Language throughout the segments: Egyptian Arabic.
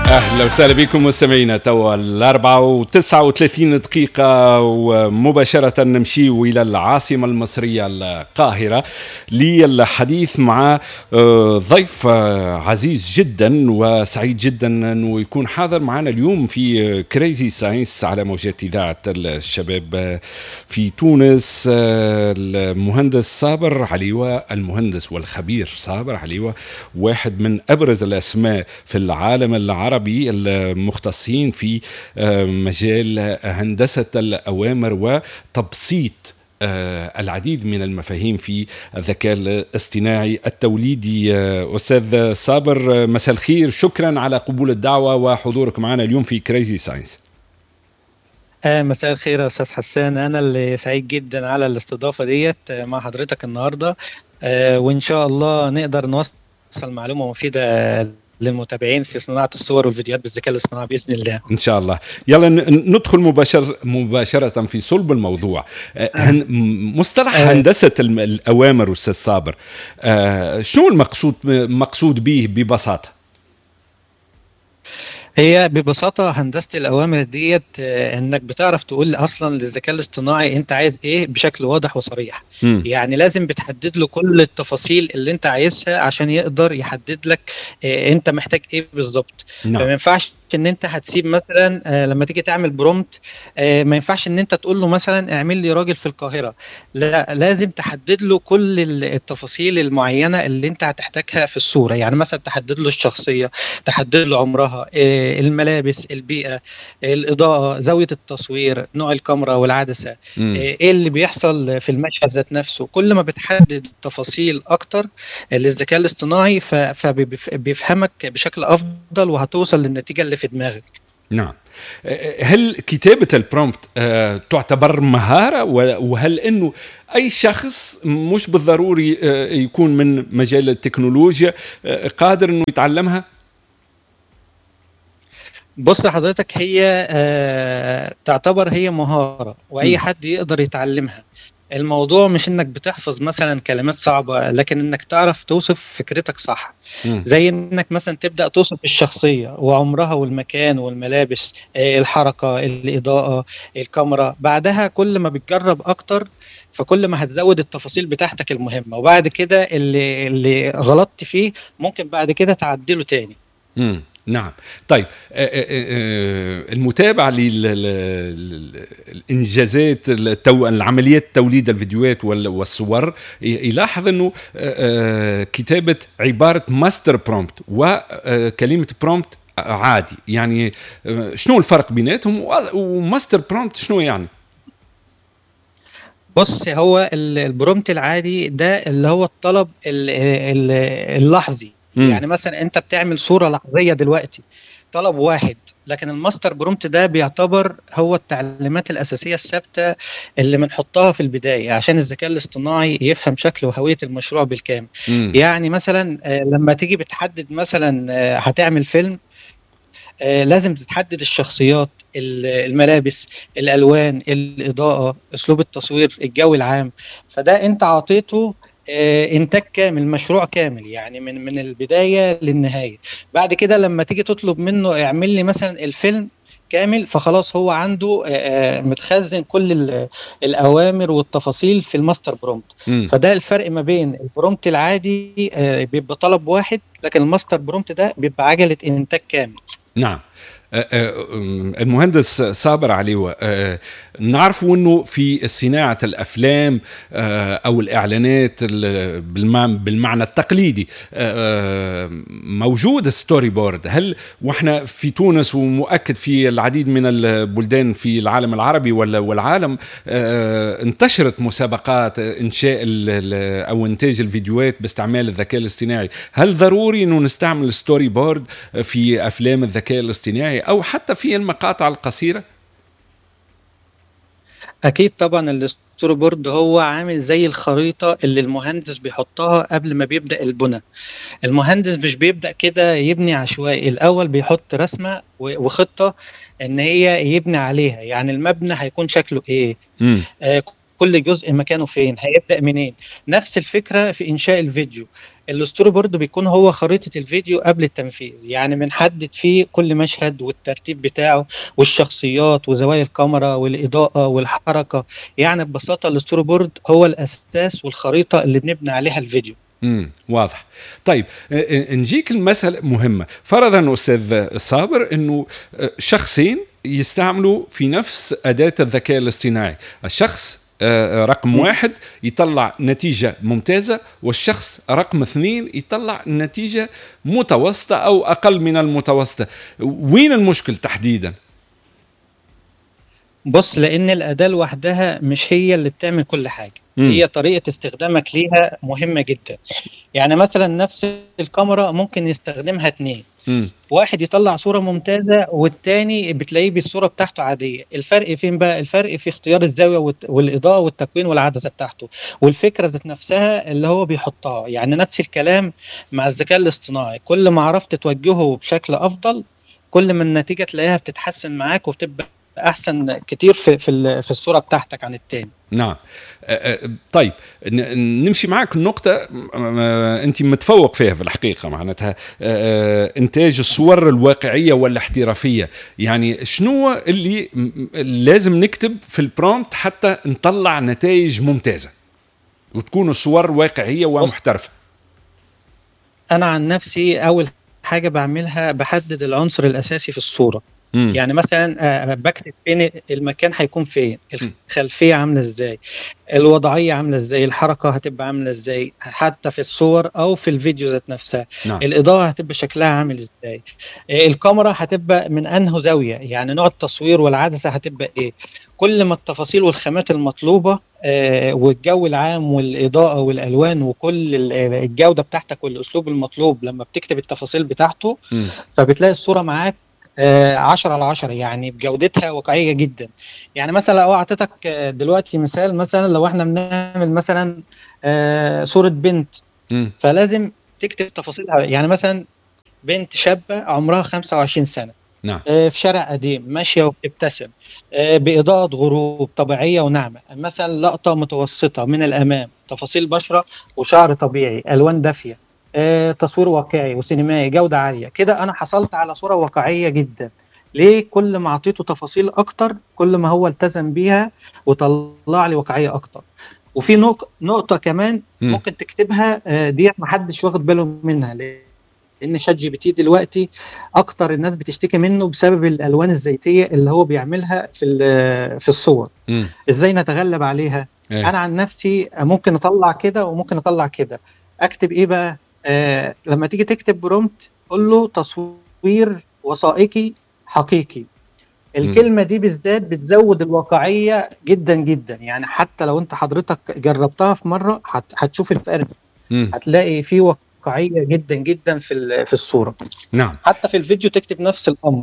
اهلا وسهلا بكم مستمعينا توا الأربعة وتسعة وثلاثين دقيقة ومباشرة نمشي إلى العاصمة المصرية القاهرة للحديث مع آه، ضيف آه، عزيز جدا وسعيد جدا أنه يكون حاضر معنا اليوم في كريزي ساينس على موجات إذاعة الشباب في تونس آه، المهندس صابر عليوة المهندس والخبير صابر عليوة واحد من أبرز الأسماء في العالم العربي العربي المختصين في آه، مجال هندسة الأوامر وتبسيط آه، العديد من المفاهيم في الذكاء الاصطناعي التوليدي آه، استاذ صابر مساء الخير شكرا على قبول الدعوه وحضورك معنا اليوم في كريزي ساينس آه مساء الخير يا استاذ حسان انا اللي سعيد جدا على الاستضافه ديت مع حضرتك النهارده آه وان شاء الله نقدر نوصل معلومه مفيده للمتابعين في صناعه الصور والفيديوهات بالذكاء الاصطناعي باذن الله. ان شاء الله. يلا ندخل مباشر مباشره في صلب الموضوع. آه. مصطلح آه. هندسه الاوامر استاذ صابر آه شنو المقصود مقصود به ببساطه؟ هي ببساطه هندسه الاوامر ديت آه، انك بتعرف تقول اصلا للذكاء الاصطناعي انت عايز ايه بشكل واضح وصريح م. يعني لازم بتحدد له كل التفاصيل اللي انت عايزها عشان يقدر يحدد لك آه، انت محتاج ايه بالظبط نعم. فما ينفعش ان انت هتسيب مثلا آه لما تيجي تعمل برومت آه ما ينفعش ان انت تقول له مثلا اعمل لي راجل في القاهره لا لازم تحدد له كل التفاصيل المعينه اللي انت هتحتاجها في الصوره يعني مثلا تحدد له الشخصيه تحدد له عمرها آه الملابس البيئه الاضاءه زاويه التصوير نوع الكاميرا والعدسه آه ايه اللي بيحصل في المشهد ذات نفسه كل ما بتحدد تفاصيل اكتر للذكاء الاصطناعي فبيفهمك بشكل افضل وهتوصل للنتيجه اللي في دماغك نعم هل كتابة البرومبت آه، تعتبر مهارة وهل أنه أي شخص مش بالضروري آه، يكون من مجال التكنولوجيا آه، قادر أنه يتعلمها؟ بص حضرتك هي تعتبر هي مهارة وأي حد يقدر يتعلمها الموضوع مش انك بتحفظ مثلا كلمات صعبه لكن انك تعرف توصف فكرتك صح م. زي انك مثلا تبدا توصف الشخصيه وعمرها والمكان والملابس آه، الحركه الاضاءه الكاميرا بعدها كل ما بتجرب اكتر فكل ما هتزود التفاصيل بتاعتك المهمه وبعد كده اللي اللي غلطت فيه ممكن بعد كده تعدله تاني م. نعم طيب آه، آه، آه، المتابعة للإنجازات العمليات توليد الفيديوهات والصور يلاحظ أنه كتابة عبارة ماستر برومبت وكلمة برومبت عادي يعني شنو الفرق بيناتهم وماستر برومبت شنو يعني بص هو البرومت العادي ده اللي هو الطلب اللحظي مم. يعني مثلا انت بتعمل صوره لحظيه دلوقتي طلب واحد لكن الماستر برومت ده بيعتبر هو التعليمات الاساسيه الثابته اللي بنحطها في البدايه عشان الذكاء الاصطناعي يفهم شكل وهويه المشروع بالكامل مم. يعني مثلا آه، لما تيجي بتحدد مثلا آه، هتعمل فيلم آه، لازم تتحدد الشخصيات الملابس الالوان الاضاءه اسلوب التصوير الجو العام فده انت عطيته آه، انتاج كامل مشروع كامل يعني من من البدايه للنهايه بعد كده لما تيجي تطلب منه اعمل لي مثلا الفيلم كامل فخلاص هو عنده آه، آه، متخزن كل الاوامر والتفاصيل في الماستر برومت فده الفرق ما بين البرومت العادي بيبقى طلب واحد لكن الماستر برومت ده بيبقى عجله انتاج كامل نعم آه، آه، المهندس صابر علي آه، نعرف انه في صناعه الافلام او الاعلانات بالمعنى التقليدي موجود ستوري بورد هل واحنا في تونس ومؤكد في العديد من البلدان في العالم العربي والعالم انتشرت مسابقات انشاء او انتاج الفيديوهات باستعمال الذكاء الاصطناعي هل ضروري انه نستعمل ستوري بورد في افلام الذكاء الاصطناعي او حتى في المقاطع القصيره اكيد طبعا الستوري بورد هو عامل زي الخريطه اللي المهندس بيحطها قبل ما بيبدا البنى المهندس مش بيبدا كده يبني عشوائي الاول بيحط رسمه وخطه ان هي يبني عليها يعني المبنى هيكون شكله ايه آه كل جزء مكانه فين هيبدا منين نفس الفكره في انشاء الفيديو الستوري بورد بيكون هو خريطه الفيديو قبل التنفيذ يعني بنحدد فيه كل مشهد والترتيب بتاعه والشخصيات وزوايا الكاميرا والاضاءه والحركه يعني ببساطه الستوري بورد هو الاساس والخريطه اللي بنبني عليها الفيديو امم واضح طيب نجيك المسألة مهمة فرضا أستاذ صابر أنه شخصين يستعملوا في نفس أداة الذكاء الاصطناعي الشخص رقم واحد يطلع نتيجة ممتازة والشخص رقم اثنين يطلع نتيجة متوسطة أو أقل من المتوسطة وين المشكل تحديدا؟ بص لان الاداه لوحدها مش هي اللي بتعمل كل حاجه مم. هي طريقه استخدامك ليها مهمه جدا يعني مثلا نفس الكاميرا ممكن يستخدمها اتنين مم. واحد يطلع صوره ممتازه والتاني بتلاقيه بالصوره بتاعته عاديه الفرق فين بقى الفرق في اختيار الزاويه والاضاءه والتكوين والعدسه بتاعته والفكره ذات نفسها اللي هو بيحطها يعني نفس الكلام مع الذكاء الاصطناعي كل ما عرفت توجهه بشكل افضل كل ما النتيجه تلاقيها بتتحسن معاك وبتبقى احسن كتير في في في الصوره بتاعتك عن التاني نعم طيب نمشي معك النقطة أنت متفوق فيها في الحقيقة معناتها إنتاج الصور الواقعية والاحترافية يعني شنو اللي لازم نكتب في البرومت حتى نطلع نتائج ممتازة وتكون الصور واقعية ومحترفة أنا عن نفسي أول حاجة بعملها بحدد العنصر الأساسي في الصورة مم. يعني مثلا بكتب فين المكان هيكون فين الخلفيه عامله ازاي الوضعيه عامله ازاي الحركه هتبقى عامله ازاي حتى في الصور او في الفيديو ذات نفسها نعم. الاضاءه هتبقى شكلها عامل ازاي الكاميرا هتبقى من انه زاويه يعني نوع التصوير والعدسه هتبقى ايه كل ما التفاصيل والخامات المطلوبه آه والجو العام والاضاءه والالوان وكل الجوده بتاعتك والاسلوب المطلوب لما بتكتب التفاصيل بتاعته م. فبتلاقي الصوره معاك 10 على 10 يعني بجودتها واقعيه جدا يعني مثلا لو اعطيتك دلوقتي مثال مثلا لو احنا بنعمل مثلا صوره بنت م. فلازم تكتب تفاصيلها يعني مثلا بنت شابه عمرها 25 سنه نعم. في شارع قديم ماشيه وبتبتسم باضاءه غروب طبيعيه وناعمه مثلا لقطه متوسطه من الامام تفاصيل بشره وشعر طبيعي الوان دافيه آه، تصوير واقعي وسينمائي جوده عاليه كده انا حصلت على صوره واقعيه جدا ليه كل ما اعطيته تفاصيل اكتر كل ما هو التزم بيها وطلع لي واقعيه اكتر وفي نقطه كمان م. ممكن تكتبها آه، ديت ما حدش واخد باله منها لان شات جي بي تي دلوقتي اكتر الناس بتشتكي منه بسبب الالوان الزيتيه اللي هو بيعملها في في الصور م. ازاي نتغلب عليها ايه. انا عن نفسي ممكن اطلع كده وممكن اطلع كده اكتب ايه بقى آه لما تيجي تكتب برومت قول له تصوير وثائقي حقيقي الكلمه دي بالذات بتزود الواقعيه جدا جدا يعني حتى لو انت حضرتك جربتها في مره هتشوف الفرق هتلاقي في واقعيه جدا جدا في في الصوره نعم حتى في الفيديو تكتب نفس الامر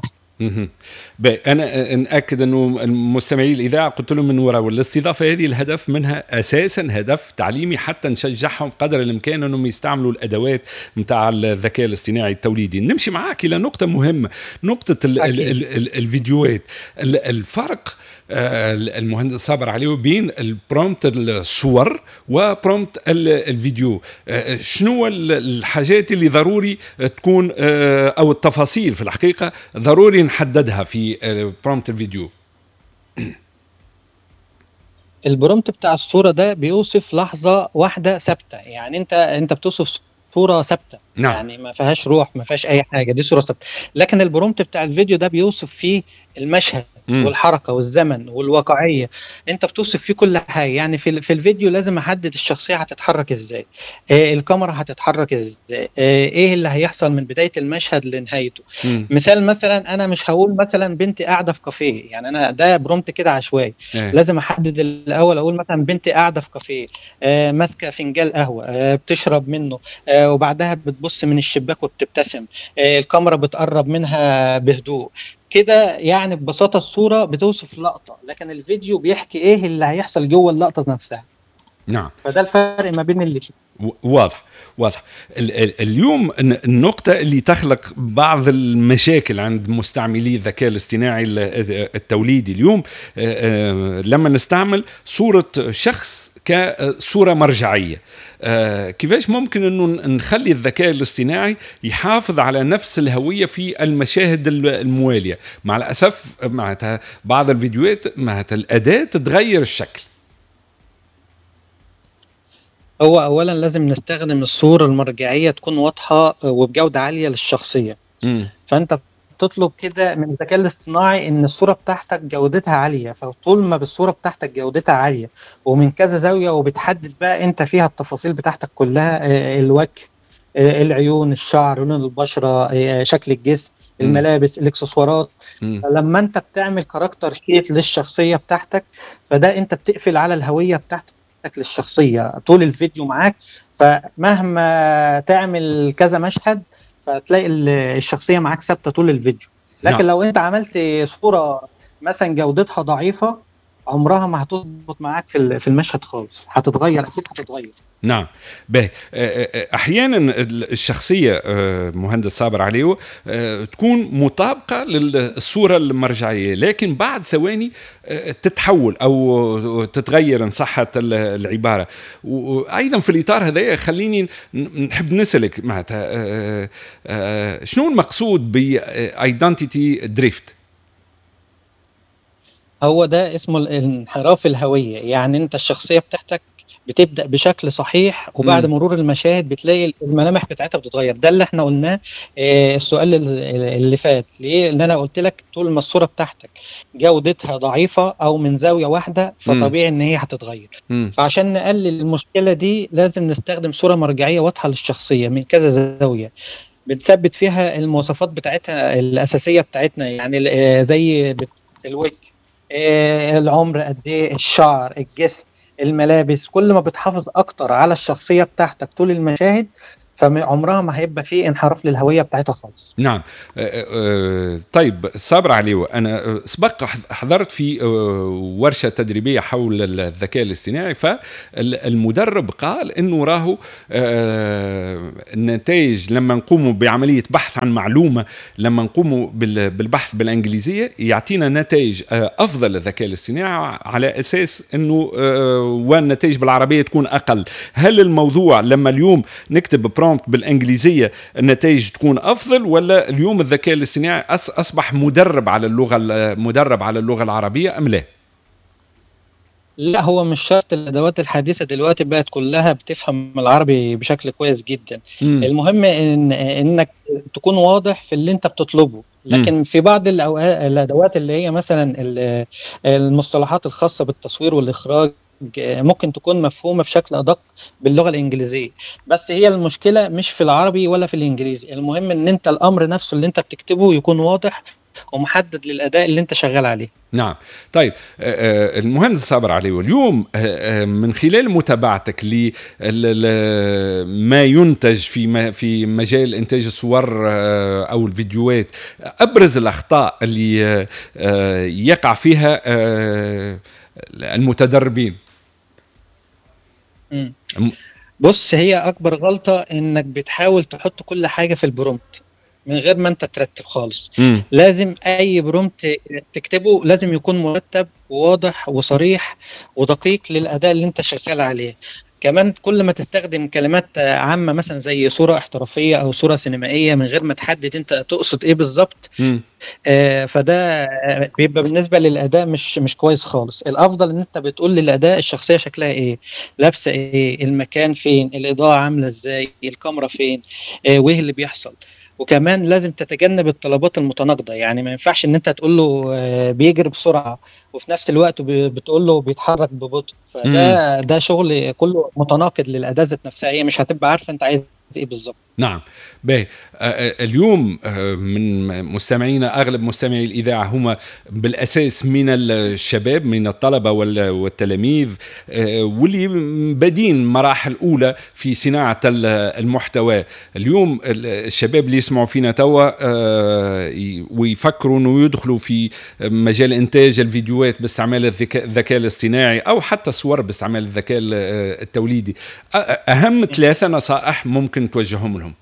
انا ناكد انه المستمعي الاذاعه قلت لهم من وراء والاستضافه هذه الهدف منها اساسا هدف تعليمي حتى نشجعهم قدر الامكان انهم يستعملوا الادوات نتاع الذكاء الاصطناعي التوليدي نمشي معاك الى نقطه مهمه نقطه ال ال ال الفيديوهات الفرق المهندس صابر عليه بين البرومت الصور وبرومت الفيديو شنو الحاجات اللي ضروري تكون او التفاصيل في الحقيقه ضروري نحددها في برومت الفيديو البرومت بتاع الصوره ده بيوصف لحظه واحده ثابته يعني انت انت بتوصف صوره ثابته نعم. يعني ما فيهاش روح ما فيهاش اي حاجه دي صوره ثابته لكن البرومت بتاع الفيديو ده بيوصف فيه المشهد مم. والحركه والزمن والواقعيه انت بتوصف فيه كل حاجه يعني في في الفيديو لازم احدد الشخصيه هتتحرك ازاي آه الكاميرا هتتحرك ازاي آه ايه اللي هيحصل من بدايه المشهد لنهايته مم. مثال مثلا انا مش هقول مثلا بنتي قاعده في كافيه يعني انا ده برومت كده عشوائي آه. لازم احدد الاول اقول مثلا بنتي قاعده في كافيه آه ماسكه فنجان قهوه آه بتشرب منه آه وبعدها بتبص من الشباك وبتبتسم آه الكاميرا بتقرب منها بهدوء كده يعني ببساطه الصوره بتوصف لقطه لكن الفيديو بيحكي ايه اللي هيحصل جوه اللقطه نفسها نعم فده الفرق ما بين اللي واضح واضح اليوم النقطة اللي تخلق بعض المشاكل عند مستعملي الذكاء الاصطناعي التوليدي اليوم لما نستعمل صورة شخص كصورة مرجعية كيفاش ممكن انه نخلي الذكاء الاصطناعي يحافظ على نفس الهوية في المشاهد الموالية مع الأسف معناتها بعض الفيديوهات معناتها الأداة تتغير الشكل هو أولًا لازم نستخدم الصورة المرجعية تكون واضحة وبجودة عالية للشخصية، إمم. فأنت بتطلب كده من الذكاء الاصطناعي إن الصورة بتاعتك جودتها عالية، فطول ما بالصورة بتاعتك جودتها عالية ومن كذا زاوية وبتحدد بقى أنت فيها التفاصيل بتاعتك كلها الوجه، العيون، الشعر، لون البشرة، شكل الجسم، إمم. الملابس، الإكسسوارات، إمم. فلمّا أنت بتعمل كاركتر شيت للشخصية بتاعتك، فده أنت بتقفل على الهوية بتاعتك بتاعتك للشخصيه طول الفيديو معاك فمهما تعمل كذا مشهد فتلاقي الشخصيه معاك ثابته طول الفيديو لكن نعم. لو انت عملت صوره مثلا جودتها ضعيفه عمرها ما هتظبط معاك في في المشهد خالص هتتغير اكيد هتتغير نعم باهي احيانا الشخصيه مهندس صابر عليه تكون مطابقه للصوره المرجعيه لكن بعد ثواني تتحول او تتغير ان صحت العباره وايضا في الاطار هذا خليني نحب نسالك معناتها شنو المقصود بايدنتيتي دريفت هو ده اسمه الانحراف الهوية يعني انت الشخصية بتاعتك بتبدا بشكل صحيح وبعد مرور المشاهد بتلاقي الملامح بتاعتها بتتغير ده اللي احنا قلناه آه السؤال اللي فات ليه ان انا قلت لك طول ما الصوره بتاعتك جودتها ضعيفه او من زاويه واحده فطبيعي ان هي هتتغير مم. فعشان نقلل المشكله دي لازم نستخدم صوره مرجعيه واضحه للشخصيه من كذا زاويه بنثبت فيها المواصفات بتاعتها الاساسيه بتاعتنا يعني زي الوجه آه العمر قد ايه الشعر الجسم الملابس كل ما بتحافظ اكتر على الشخصيه بتاعتك طول المشاهد فعمرها ما هيبقى في انحراف للهويه بتاعتها خالص. نعم أه أه طيب صابر علي انا سبق حضرت في ورشه تدريبيه حول الذكاء الاصطناعي فالمدرب قال انه راهو أه النتائج لما نقوموا بعمليه بحث عن معلومه لما نقوموا بالبحث بالانجليزيه يعطينا نتائج افضل الذكاء الاصطناعي على اساس انه والنتائج بالعربيه تكون اقل. هل الموضوع لما اليوم نكتب برومبت بالانجليزيه النتائج تكون افضل ولا اليوم الذكاء الاصطناعي اصبح مدرب على اللغه مدرب على اللغه العربيه ام لا؟ لا هو مش شرط الادوات الحديثه دلوقتي بقت كلها بتفهم العربي بشكل كويس جدا مم. المهم ان انك تكون واضح في اللي انت بتطلبه لكن في بعض الأوقات الادوات اللي هي مثلا المصطلحات الخاصه بالتصوير والاخراج ممكن تكون مفهومه بشكل ادق باللغه الانجليزيه بس هي المشكله مش في العربي ولا في الانجليزي المهم ان انت الامر نفسه اللي انت بتكتبه يكون واضح ومحدد للاداء اللي انت شغال عليه نعم طيب المهندس صابر علي واليوم من خلال متابعتك لما ينتج في في مجال انتاج الصور او الفيديوهات ابرز الاخطاء اللي يقع فيها المتدربين بص هي اكبر غلطه انك بتحاول تحط كل حاجه في البرومت من غير ما انت ترتب خالص م. لازم اي برومت تكتبه لازم يكون مرتب وواضح وصريح ودقيق للاداء اللي انت شغال عليه كمان كل ما تستخدم كلمات عامه مثلا زي صوره احترافيه او صوره سينمائيه من غير ما تحدد انت تقصد ايه بالظبط آه فده بيبقى بالنسبه للاداء مش مش كويس خالص الافضل ان انت بتقول للاداء الشخصيه شكلها ايه لابسه ايه المكان فين الاضاءه عامله ازاي الكاميرا فين آه وايه اللي بيحصل وكمان لازم تتجنب الطلبات المتناقضه يعني ما ينفعش ان انت تقول له بيجري بسرعه وفي نفس الوقت بتقول له بيتحرك ببطء فده ده شغل كله متناقض للاداه ذات نفسها هي مش هتبقى عارفه انت عايز ايه بالظبط نعم باهي اليوم من مستمعينا اغلب مستمعي الاذاعه هم بالاساس من الشباب من الطلبه والتلاميذ واللي بادين مراحل اولى في صناعه المحتوى اليوم الشباب اللي يسمعوا فينا توا ويفكروا انه يدخلوا في مجال انتاج الفيديوهات باستعمال الذكاء الاصطناعي او حتى الصور باستعمال الذكاء التوليدي اهم ثلاثه نصائح ممكن توجههم لهم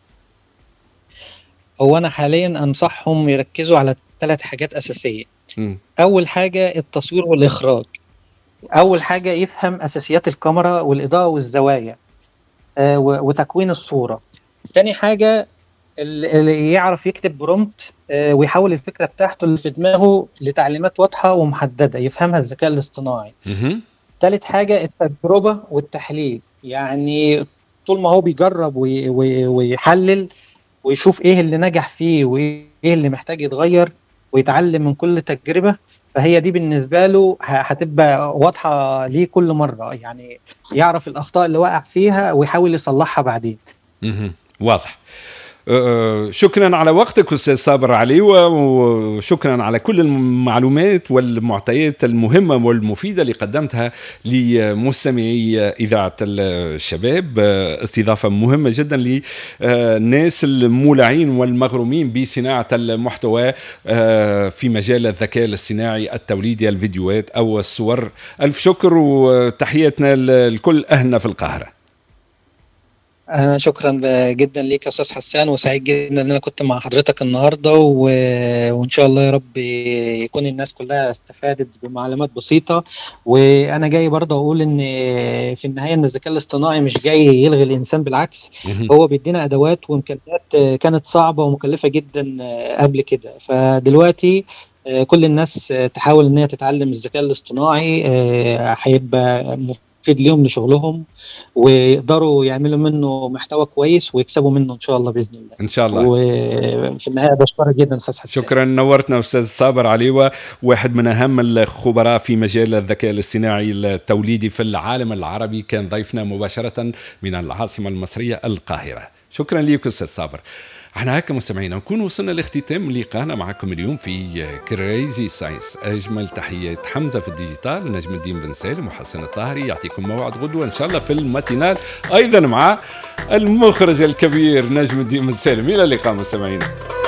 هو انا حاليا انصحهم يركزوا على ثلاث حاجات اساسيه م. اول حاجه التصوير والاخراج اول حاجه يفهم اساسيات الكاميرا والاضاءه والزوايا آه وتكوين الصوره تاني حاجه اللي يعرف يكتب برومت آه ويحول الفكره بتاعته اللي في دماغه لتعليمات واضحه ومحدده يفهمها الذكاء الاصطناعي ثالث حاجه التجربه والتحليل يعني طول ما هو بيجرب ويحلل ويشوف ايه اللي نجح فيه وايه اللي محتاج يتغير ويتعلم من كل تجربه فهي دي بالنسبه له هتبقى واضحه ليه كل مره يعني يعرف الاخطاء اللي وقع فيها ويحاول يصلحها بعدين واضح أه، شكرا على وقتك استاذ صابر عليوة وشكرا على كل المعلومات والمعطيات المهمه والمفيده اللي قدمتها لمستمعي اذاعه الشباب استضافه مهمه جدا للناس المولعين والمغرومين بصناعه المحتوى أه، في مجال الذكاء الاصطناعي التوليدي الفيديوهات او الصور الف شكر وتحياتنا لكل اهلنا في القاهره آه شكرا جدا ليك يا استاذ حسان وسعيد جدا ان انا كنت مع حضرتك النهارده و... وان شاء الله يا رب يكون الناس كلها استفادت بمعلومات بسيطه وانا جاي برضه اقول ان في النهايه ان الذكاء الاصطناعي مش جاي يلغي الانسان بالعكس هو بيدينا ادوات وامكانيات كانت صعبه ومكلفه جدا قبل كده فدلوقتي كل الناس تحاول ان هي تتعلم الذكاء الاصطناعي هيبقى مفيد ليهم لشغلهم ويقدروا يعملوا منه محتوى كويس ويكسبوا منه ان شاء الله باذن الله ان شاء الله وفي النهايه بشكرك جدا استاذ حسين شكرا نورتنا استاذ صابر عليوة واحد من اهم الخبراء في مجال الذكاء الاصطناعي التوليدي في العالم العربي كان ضيفنا مباشره من العاصمه المصريه القاهره شكرا لك استاذ صابر احنا هكا مستمعينا نكون وصلنا لاختتام لقاءنا معكم اليوم في كريزي ساينس اجمل تحيات حمزه في الديجيتال نجم الدين بن سالم وحسن الطاهري يعطيكم موعد غدوه ان شاء الله في الماتينال ايضا مع المخرج الكبير نجم الدين بن سالم الى اللقاء مستمعينا